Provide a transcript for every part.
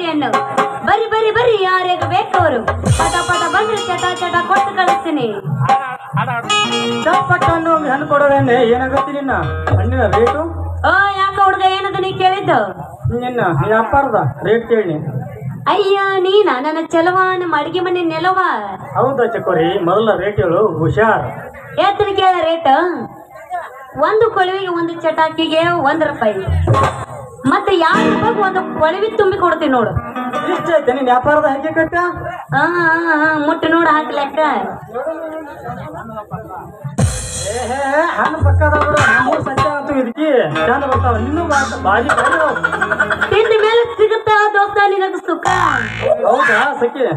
ಗಾಡಿಯನ್ನು ಬರಿ ಬರಿ ಬರಿ ಯಾರ್ಯಾಗ ಬೇಕವರು ಪಟ ಪಟ ಬಂದ್ರೆ ಚಟ ಚಟ ಕೊಟ್ಟು ಕಳಿಸ್ತೀನಿ ಚಪ್ಪಟ್ಟ ಹಣ್ಣು ಹಣ್ಣು ಕೊಡೋದೇನೆ ಏನಾಗತ್ತಿ ನಿನ್ನ ಹಣ್ಣಿನ ರೇಟು ಓ ಯಾಕ ಹುಡ್ಗ ಏನದ ನೀ ಕೇಳಿದ್ದು ನಿನ್ನ ವ್ಯಾಪಾರದ ರೇಟ್ ಕೇಳಿ ಅಯ್ಯ ನೀನ ನನ್ನ ಚಲವಾನ ಅಡಿಗೆ ಮನೆ ನೆಲವ ಹೌದಾ ಚಕೋರಿ ಮೊದಲ ರೇಟ್ ಹೇಳು ಹುಷಾರ್ ಎತ್ತನ ಕೇಳ ರೇಟ್ ಒಂದು ಕೊಳವಿಗೆ ಒಂದು ಚಟಾಕಿಗೆ ಒಂದ್ ರೂಪಾಯಿ ಮತ್ತೆ ಯಾವ ರೂಪಾಯಿ ಒಂದು ಕೊಳವಿ ತುಂಬಿ ಕೊಡ್ತೀನಿ ನೋಡು ಇಷ್ಟ ಐತೆ ನಿನ್ ವ್ಯಾಪಾರದ ಹಾಕಿ ಕಟ್ಟ ಹಾ ಹಾ, ಹಾ, ಮುಟ್ಟು ನೋಡು ಹಾಕ್ಲೆಕ್ಕ ಏ ಹೇ, ಹಣ್ಣು ಪಕ್ಕ ಅದಾವ ಬಿಡು ನಮ್ಮೂರ್ ಸತ್ಯ ಅಂತೂ ಇದಕ್ಕೆ ಚಂದ ಬರ್ತಾವ ಇನ್ನೂ ಬಾ- ಬಾರಿ ಬಾರಿ ಅದಾವ. ತಿಂದ ಮೇಲೆ ಸಿಗುತ್ತಾ ದೋಸ್ತ ನಿನಗ ಸುಖ ಹೌದಾ ಸಖಿ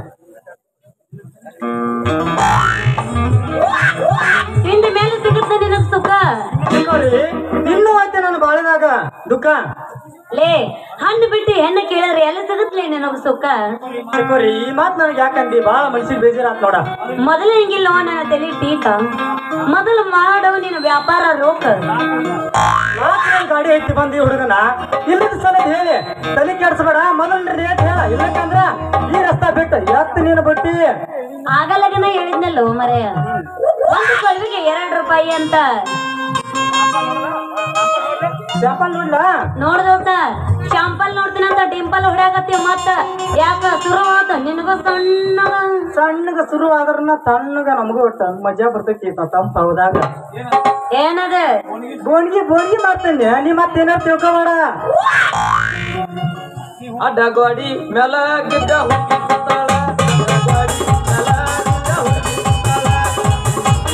ತಿಂದ ಮೇಲೆ ಸಿಗುತ್ತಾ ನಿನಗ ಸುಖ ಚಕೋರಿ ಇನ್ನೂ ಐತೆ ನನ್ನ ಬಾಳಿನಾಗ ದುಃಖ ಲೇ ಹಣ್ಣು ಬಿಟ್ಟು ಹೆಣ್ಣು ಕೇಳಿದ್ರೆ ಎಲ್ಲ ಸಿಗುತ್ತಲೇ ನಿನಗ ಸುಖ ಚಕೋರಿ ಈ ಮಾತ್ ನನಗೆ ಯಾಕಂದಿ ಬಾಳ ಮನ್ಸಿಗೆ ಬೇಜಾರಾತ್ ನೋಡ ಮೊದಲು ಹಿಂಗಿಲ್ಲ ನನ್ನ ತಲೆ ಟೀಕ ಮೊದಲು ಮಾಡು ನಿನ್ನ ವ್ಯಾಪಾರ ರೋಕ ನಾಲ್ಕು ನನ್ ಗಾಡಿ ಐತಿ ಬಂದು ಈ ಹುಡುಗನ ಇಲ್ಲದ ಸಲ ಹೇಳಿ ತಲೆ ಕೆಡ್ಸ್ಬೇಡ ಮೊದಲ ರೇಟ್ ಹೇಳ ಇಲ್ಲಕ್ಕಂದ್ರ ಈ ರಸ್ತಾ ಬಿಟ್ಟು ಎತ್ತ ನೀನು ಬಟ್ಟಿ ಆಗಲಗನ ಹೇಳಿದ್ನಲ್ಲೋ ಮರೆಯ ಒಂದು ಕಳುವಿಗೆ ಎರಡು ರೂಪಾಯಿ ಅಂತ ಜಾಪಾನ್ ನೋಡ್ಲಾ ನೋಡ್ದೋತ ಶಾಂಪಲ್ ನೋಡ್ತೀನಿ ಅಂತ ಡಿಂಪಲ್ ಹೊಡ್ಯಾಕತ್ತಿ ಮತ್ತ ಯಾಕ ಶುರು ಆತ ನಿನಗೂ ಸಣ್ಣ ಸಣ್ಣಗ ಶುರು ಆದ್ರನ ತಣ್ಣಗ ನಮಗೂ ಒಟ್ಟ ಮಜಾ ಬರ್ತೈತಿ ತಂಪ ಹೌದಾಗ ಏನದ ಬೋನ್ಗಿ ಬೋನ್ಗಿ ಮಾಡ್ತೇನೆ ನೀ ಮತ್ತೇನಾರು ತಿಳ್ಕೊಬೇಡ ಅಡ್ಡ ಗೋಡಿ ಮೆಲ ಗಿಡ್ಡ ಹುಡುಗಿ ಕೂತಾಳ. ಅಡ್ಡ ಗೋಡಿ ಮೆಲ ಗಿಡ್ಡ ಹುಡುಗಿ ಕೂತಾಳ.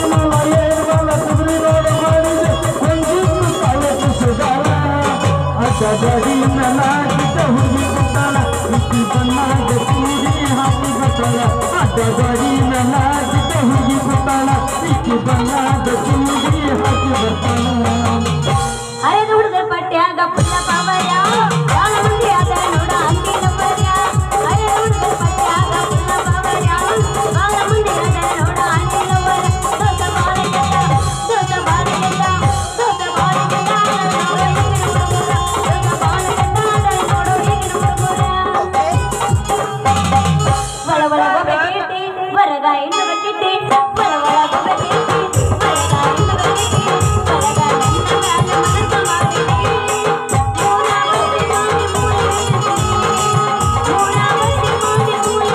ಹರಿದ ಹುಡುಗ ಪಟ್ಟ್ಯಾಗ ಪುಲ್ಲ ಪಾವರ್ಯ ಬಾಳ ಮಂದಿ ಅದ ನೋಡ ಅಂದಿನ ಬರ್ಯ ಹರಿದ ಹುಡುಗ ಪಟ್ಟ್ಯಾಗ ಪುಲ್ಲ ಪಾವರ್ಯ ಬಾಳ ಮಂದಿ ಅದ ನೋಡ ಅಂದಿನ ಬರ್ಯ ದೋಸ ಬಾಳ ಕೆಟ್ಟ ದೋಸ ಬಾಳ ಕೆಟ್ಟ ದೋಸ ಬಾಳ ಕೆಟ್ಟ ನೋಡ ಈಗಿನ ಹುಡುಗರ ದೋಸ ಬಾಳ ಕೆಟ್ಟ ನೋಡ ಈಗಿನ ಹುಡುಗರ ಒಳ ಒಳ ಗೊಬ್ಬೆ ಕೀರ್ತಿ ಬರಗ ಇನ್ನು ಬಿಟ್ಟಿಟ್ಟಿ ಒಳ ಒಳ ಗೊಬ್ಬೆ ಕೀರ್ತಿ ಬರಗ ಇನ್ನು ಬಿಟ್ಟಿಟ್ಟಿ ಬರಗ ನಿನ್ನ ಮ್ಯಾಲ ಮನಸ್ಸು ಮಾಡಿಟ್ಟಿ ಮೂರಾವರ್ತಿ ಮಾಡಿ ಮೂಲ ಇಳಿಸಿದೆ ಮೂರಾವರ್ತಿ ಮಾಡಿ ಮೂಲ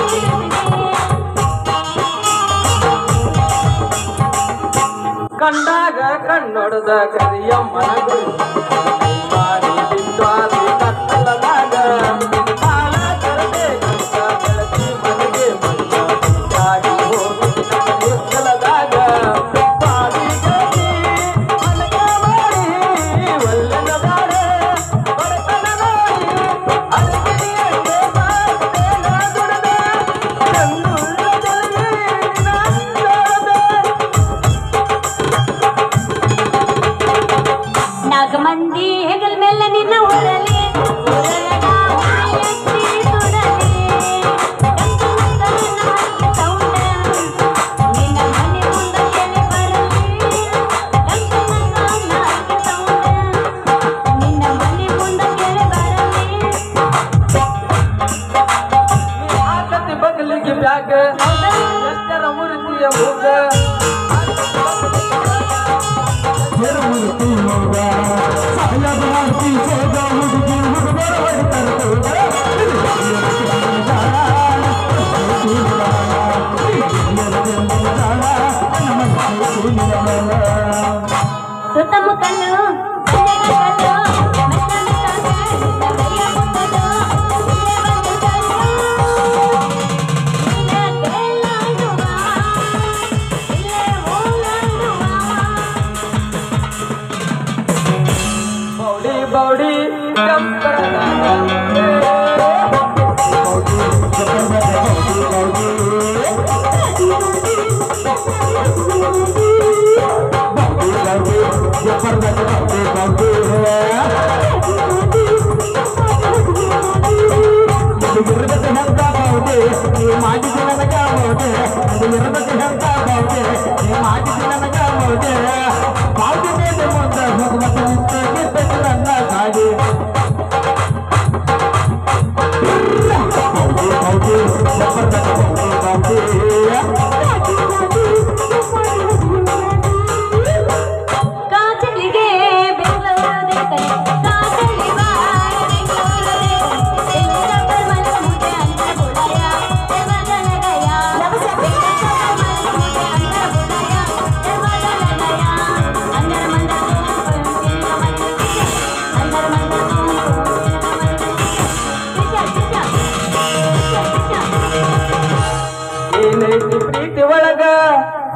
ಇಳಿಸಿದೆ ಕಂಡಾಗ ಕಣ್ಣೊಡದ ಕರಿಯಮ್ಮನ ಗುರು ಬಾರಿ ಬಿದ್ದಾದಿ ಕತ್ತಲದಾಗ ಕಾಲ ಕರದೆ ಕಂಸ ಬೆಳಗಿ ಮನೆಗೆ ಬಂದ ಕಾಡಿ ಹೋಗಿ ಇತ್ತಲದಾಗ ಬಾರಿ ಗಡಿ ಮನೆಗೆ ಮಾಡಿ ಒಲ್ಲೆನ ಬಾರೆ ಬಡತನ ನೋಡಿ ಅರಗಿರಿಯಂತೆ ಬಾಳ್ತೇನ ದುಡಿದೆ ಕಣ್ಣುಳ್ಳದಲ್ಲಿ ನಂದದೆ ನಾಲ್ಕು ಮಂದಿ ಹೆಗಲ್ ಮೇಲೆ ನಿನ್ನ ಊರಲಿ ಊರಲಗ ಉರಿಯತ್ತಿ ಸುಡಲಿ. ಗಂಟಲಂಗನ ಹಾಕಿ ಸೌಂಡ, ನಿನ್ನ ಮನೆ ಮುಂದ ಕೇಳಿ ಬರಲಿ. ಗಂಟಲಂಗನ ಹಾಕಿ ಸೌಂಡ, ನಿನ್ನ ಮನೆ ಮುಂದ ಕೇಳಿ ಬರಲಿ. ಆಕತಿ ಬಗಲಿಗೆ ಬ್ಯಾಗ ಎಷ್ಟರ ಮುರಿತಿಯ ಮೂಗ ಸುತ್ತಮುತ್ತಲು ಕಲ್ಲು ಮೆತ್ತ ಮೆತ್ತನೆ ನಿನ್ನ ಕೈಯ ಮುಟ್ಟಲು ಇಲ್ಲೇ ಬಂದು ಕಲ್ಲು ಇಲ್ಲೇ ತೇಲಾಡುವ ಇಲ್ಲೇ ಓಲಾಡುವ ಬೌಡಿ ಬೌಡಿ ಕಂಪರದಾಗ ಮಾಡಿ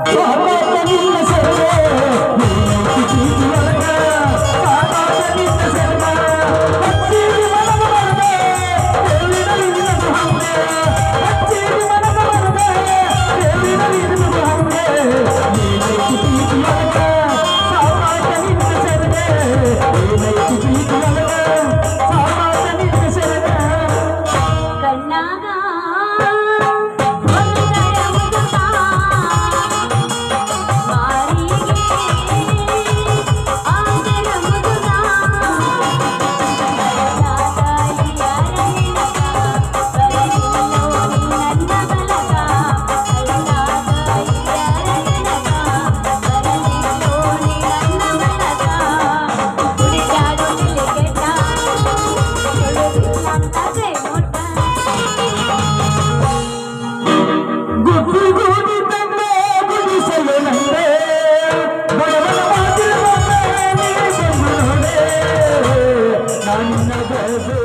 ಕಣ್ಣಾಗ ಒಂದರ ಮುದುಕ ಮಾರಿಗೆ ಆದರ ಮುದುಕ ತಾಯಿಯ ನೆನಪ ಬರಲಿಲ್ಲೋ ನನ್ನ ಬಲಗ ತಾಯಿಯ ನೆನಪ ಬರಲಿಲ್ಲೋ ನನ್ನ ಬಲಗ ಹುಡುಗಾಡು ಕೆಟ್ಟ ಸುಳ್ಳಿಲ್ಲಂತದೆ ಮುಟ್ಟ ಗುಬ್ಬಿ ಗೂಡಿ ತಂದೆ ಗುಡಿಸಲು ನಂದೆ ಬಡವನ ಮಾತಿನ ಬಂದೆ ನೀ ಬಂದು ನೋಡೆ ನನ್ನ ಬದು